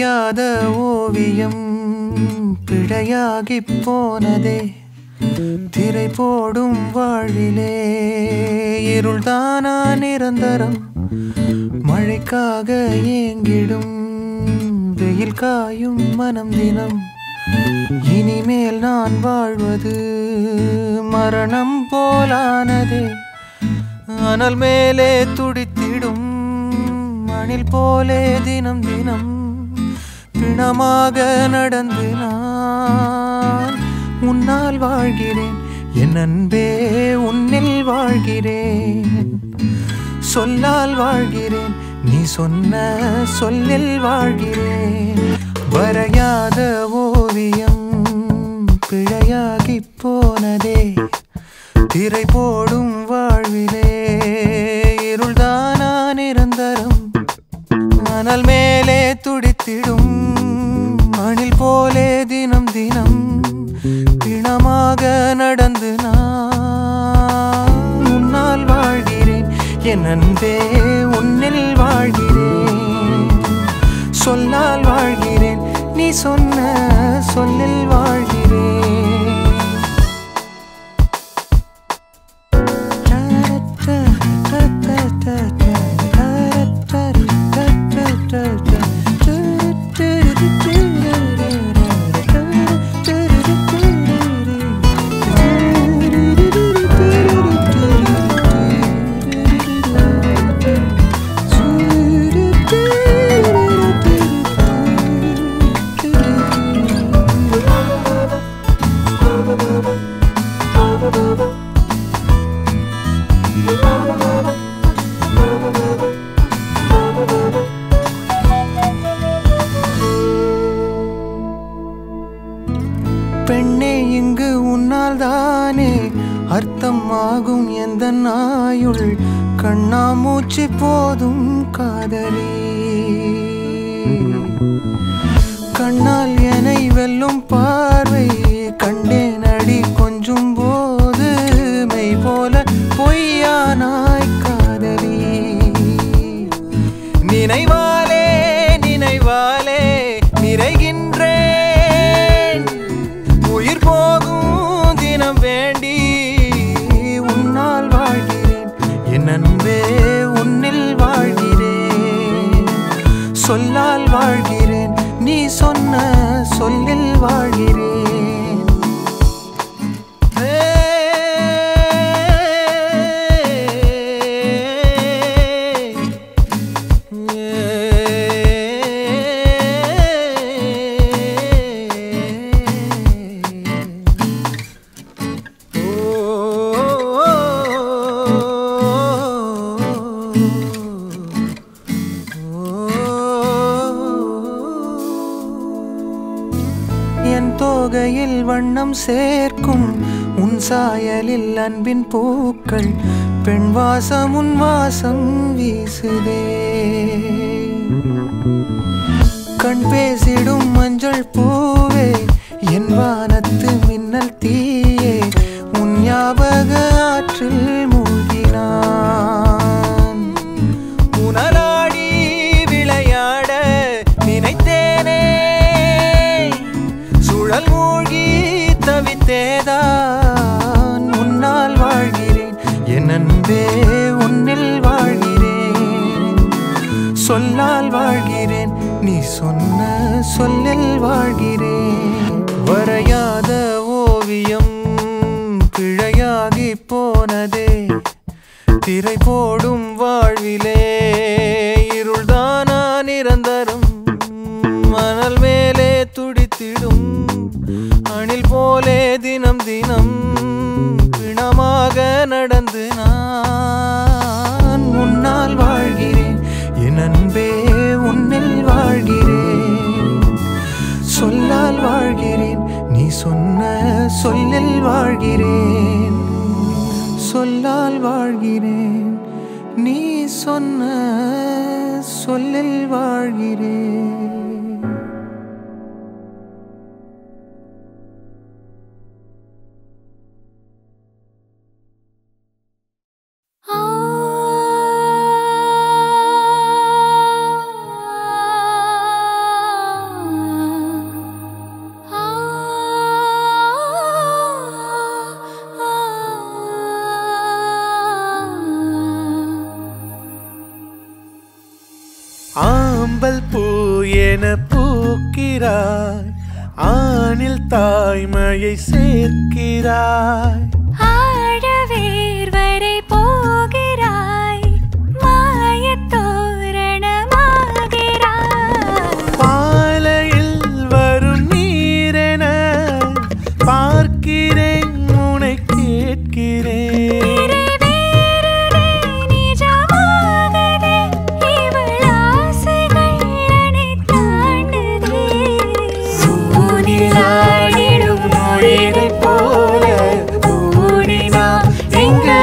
வரையாத ஓவியம் பிழையாகிப் போனதே திரை போடும் வாழ்விலே இருள்தானா நிரந்தரம் மழைக்காக ஏங்கிடும் வெயில் காயும் மனம் தினம் இனிமேல் நான் வாழ்வது மரணம் போலானதே அனல் மேலே துடித்திடும் மணில் போலே தினம் தினம் பிணமாக நடந்து நான் உன்னால் வாழ்கிறேன் என் அன்பே உன்னில் வாழ்கிறேன் சொல்லால் வாழ்கிறேன் நீ சொன்ன சொல்லில் வாழ்கிறேன் வரையாத ஓவியம் பிழையாகிப் போனதே திரை போடும் வாழ்விலே இருள்தானா நிரந்தரம் அனல் மேலே துடித்திடும் மணில் போலே தினம் தினம் பிணமாக நடந்து நான் உன்னால் வாழ்கிறேன் என் அன்பே உன்னில் வாழ்கிறேன் சொல்லால் வாழ்கிறேன் நீ சொன்ன சொல்லில் வாழ்கிறேன் பெண்ணே இங்கு உன்னால் தானே அர்த்தம் ஆகும் எந்த நாயுள் கண்ணாமூச்சி போதும் காதலி கண்ணால் என்னை வெல்லும் பார்வை கண்டேன் அடி கொஞ்சும் போது மெய் போல பொய்யானாய் காதலி நினைவாலே நினைவாலே நிறைகின்றேன் உயிர் போகும் தினம் வேண்டி உன்னால் வாழ்கிறேன் என் அன்பே உன்னில் வாழ்கிறேன் சொல்லால் வாழ்கிறேன் நீ சொன்ன சொல்லில் வாழ்கிறேன் என் தோகையில் வண்ணம் சேர்க்கும் உன் சாயலில் அன்பின் பூக்கள் பெண் வாசம் உன் வாசம் வீசுதே கண் பேசிடும் மஞ்சள் பூவே என் வானத்து மின்னல் தீயே உன் ஞாபக ஆற்றில் மூழ்கினான் உணராடி விளையாட நினைத்தேனே சுழல் மூழ்கி தவித்தேதான் உன்னால் வாழ்கிறேன் என் அன்பே உன்னில் வாழ்கிறேன் சொல்லால் வாழ்கிறேன் நீ சொன்ன சொல்லில் வாழ்கிறேன் வரையாத ஓவியம் பிழையாகி போனதே திரை போடும் வாழ்விலே இருள்தானா நிரந்தரம் மணல் மேலே துடித்திடும் அணில் போலே தினம் தினம் பிணமாக நடந்து நான் உன்னால் வாழ்கிறேன் என் அன்பே உன்னில் வாழ்கிறேன் சொல்லால் வாழ்கிறேன் நீ சொன்ன சொல்லில் வாழ்கிறேன் சொல்லால் வாழ்கிறேன் நீ சொன்ன சொல்லில் வாழ்கிறேன் ஆ ஆம்பல் பூ என பூக்கிறாய் ஆணில் தாய்மையை சேர்க்கிறாய் ஆழவேர் வரை போகிறாய் மாயத் தோரணமாகிறாய் பாலையில் வரும் நீரென பார்க்கிறேன் உனை கேட்கிறேன் நிறைவேறுதே நிஜமாகுதே இவள் ஆசைகள் அனைத்தாண்டுதே ஊனில் ஆடிடும் மொழியைப் போல ஊடி நாம் எங்கு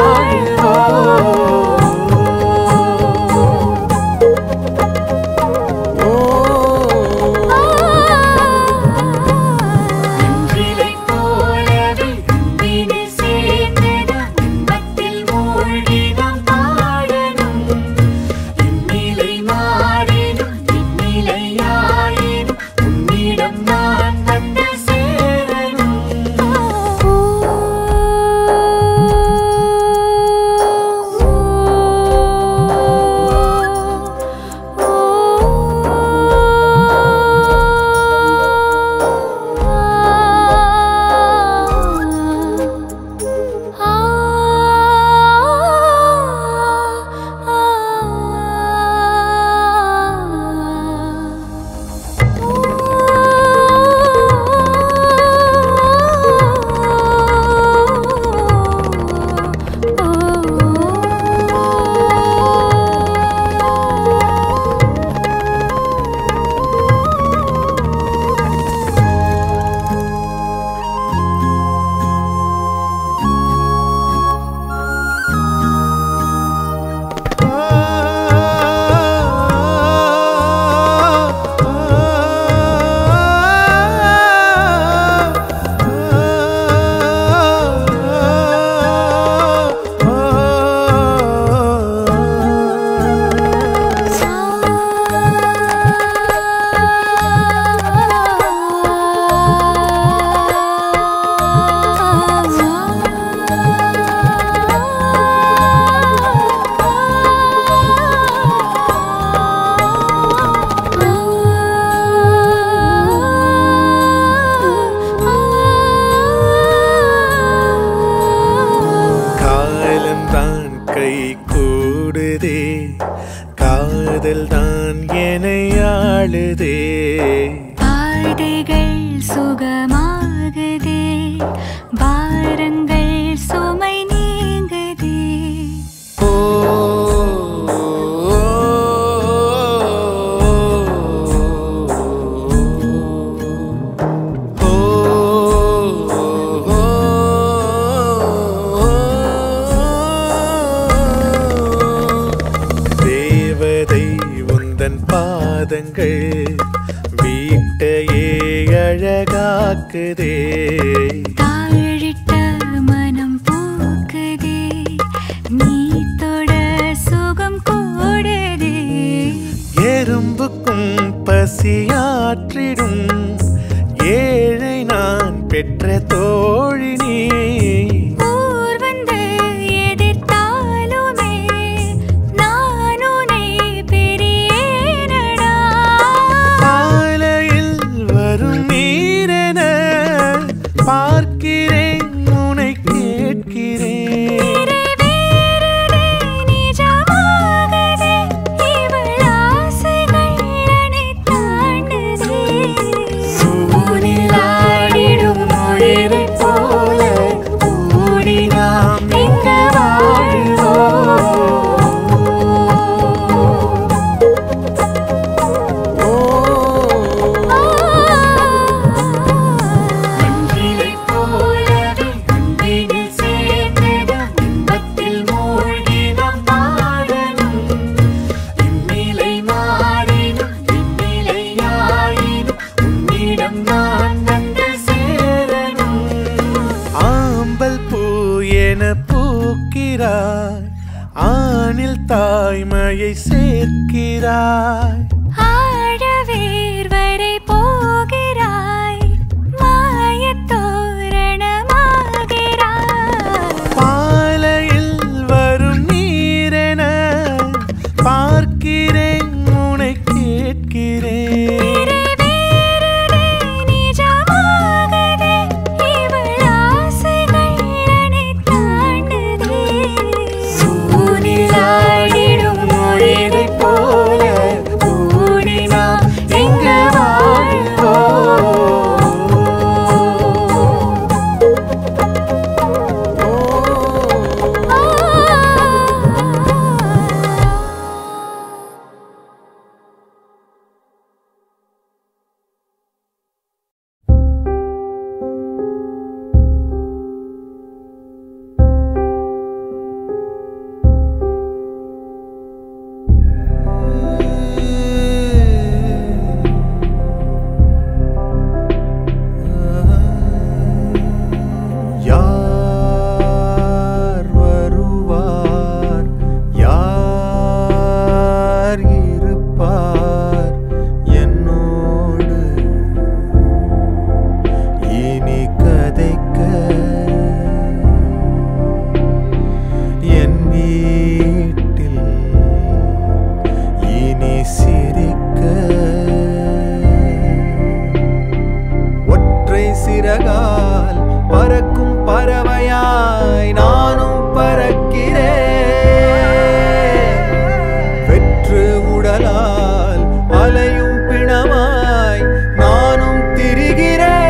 அன்றிலை போலவே அன்பினில் சேர்ந்தது இன்பத்தில் மூழ்கி நாம் பாடணும் இந்நிலை மாறினும் இந்நிலையாயினும் உன்னிடம் நான் வந்து சேரணும் காலம்தான் கை கூடுதே காதல் தான் என்னை ஆளுதே பாதைகள் சுகமாகுதே பாரங்கள் சுமை நீங்குதே ஓ ஓ தேவதை உந்தன் பாதங்கள் வீட்டையே அழகாக்குதே தாழிட்ட மனம் பூக்குதே நீ தொட சுகம் கூடுதே எறும்புக்கும் பசியாற்றிடும் ஏழை நான் பெற்ற தோழினி ஊர் வந்து எதிர்த்தாலுமே நான் உன்னை பெரியேனடா காலையில் வரும் நீரென பார்க்கிறேன் உனை கேட்கிறேன் நிறைவேறுதே நிஜமாகுதே இவள் ஆசைகள் அனைத்தாண்டுதே ஊனில் ஆடிடும் உயிரைப் போல ஊடி நாம் எங்கு அன்றிலை போலவே அன்பினில் சேர்ந்தது இன்பத்தில் மூழ்கி நாம் பாடணும் இந்நிலை மாறினும் இந்நிலையாயினும் உன்னிடம் நான் வந்து சேரணும் ஆம்பல் பூ என பூக்கிறாய் ஆணில் தாய்மையை சேர்க்கிறாய் ஆழவேர் வரை போகிறாய் மாயத் தோரணமாகிறாய் பாலையில் வரும் நீரென பார்க்கிறேன் உனை பறவையாய் நானும் பறக்கிறேன் வெற்று உடலால் அலையும் பிணமாய் நானும் திரிகிறேன்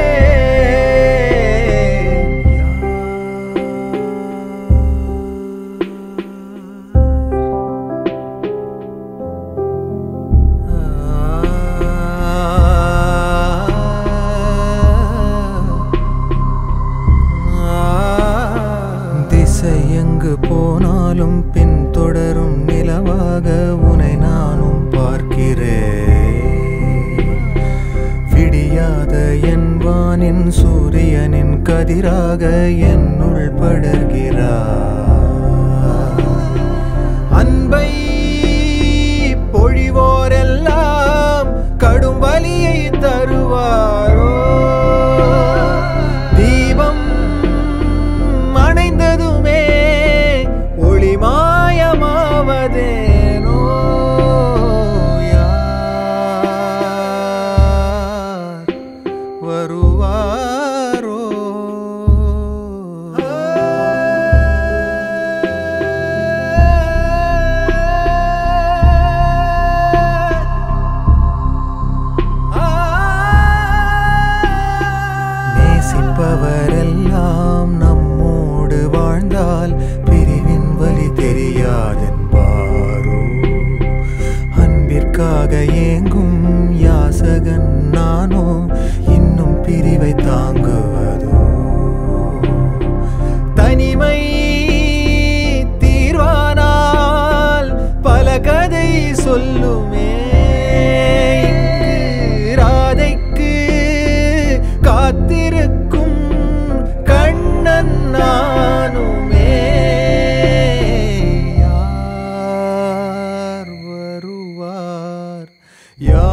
திசை எங்கு போனாலும் பின் தொடரும் நிலவாக உனை நானும் பார்க்கிறேன் விடியாத என் வானின் சூரியனின் கதிராக என்னுள் படர்கிறார் அன்பை பொழிவோரெல்லாம் கடும் வலியை தருவாரோ தீபம் அணைந்ததுமே ஒளி மாயமாவதேனோ யார் வருவாரோ நேசிப்பவரெல்லாம் நம்மோடு வாழ்ந்தால் பிரிவின் வழி தெரியாதென்பாரோ அன்பிற்காக ஏங்கும் யாசகன் நானோ இன்னும் பிரிவை தாங்குவதோ தனிமை தீர்வானால் பல கதை சொல்லுமே இங்கு ராதைக்கு காத்திருக்கும் கண்ணன் நானுமே யார் வருவார் யார்